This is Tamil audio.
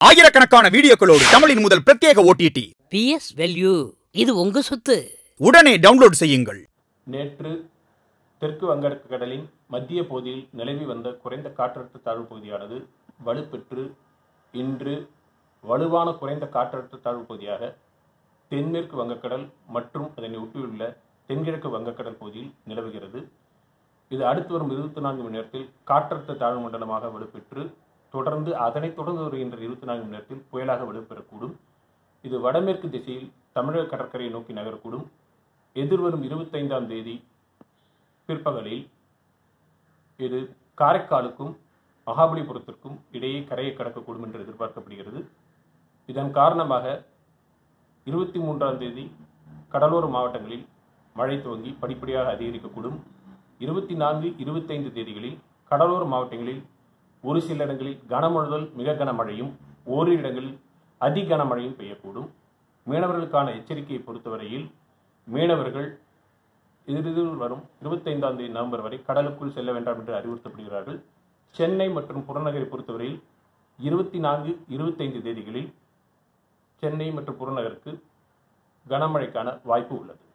ஆயிரக்கணக்கான வீடியோக்களோடு தமிழின் முதல் பிரத்யேக ஓடிடி பிஎஸ் வெல்யூ இது உங்க சொத்து உடனே டவுன்லோட் செய்யுங்கள் நேற்று தெற்கு வங்கக் கடலின் மத்திய பகுதியில் நிலவி வந்த குறைந்த காற்றழுத்த தாழ்வு பகுதியானது வலுப்பெற்று இன்று வலுவான குறைந்த காற்றழுத்த தாழ்வு பகுதியாக தென்மேற்கு வங்கக்கடல் மற்றும் அதனை ஒட்டியுள்ள தென்கிழக்கு வங்கக்கடல் பகுதியில் நிலவுகிறது இது அடுத்து வரும் இருபத்தி நான்கு மணி நேரத்தில் காற்றழுத்த தாழ்வு மண்டலமாக வலுப்பெற்று தொடர்ந்து அதனைத் தொடர்ந்து வருகின்ற இருபத்தி நான்கு மணி நேரத்தில் புயலாக வலுப்பெறக்கூடும் இது வடமேற்கு திசையில் தமிழக கடற்கரையை நோக்கி நகரக்கூடும் எதிர்வரும் இருபத்தைந்தாம் தேதி பிற்பகலில் இது காரைக்காலுக்கும் மகாபலிபுரத்திற்கும் இடையே கரையை கடக்கக்கூடும் என்று எதிர்பார்க்கப்படுகிறது இதன் காரணமாக இருபத்தி மூன்றாம் தேதி கடலோர மாவட்டங்களில் மழை துவங்கி படிப்படியாக அதிகரிக்கக்கூடும் இருபத்தி நான்கு இருபத்தைந்து தேதிகளில் கடலோர மாவட்டங்களில் ஒரு சில இடங்களில் கனமழை முதல் மிக கனமழையும் ஓரிரு இடங்களில் அதி கனமழையும் பெய்யக்கூடும் மீனவர்களுக்கான எச்சரிக்கையை பொறுத்தவரையில் மீனவர்கள் எதிரில் வரும் இருபத்தைந்தாம் தேதி நவம்பர் வரை கடலுக்குள் செல்ல வேண்டாம் என்று அறிவுறுத்தப்படுகிறார்கள் சென்னை மற்றும் புறநகரை பொறுத்தவரையில் இருபத்தி நான்கு இருபத்தைந்து தேதிகளில் சென்னை மற்றும் புறநகருக்கு கனமழைக்கான வாய்ப்பு உள்ளது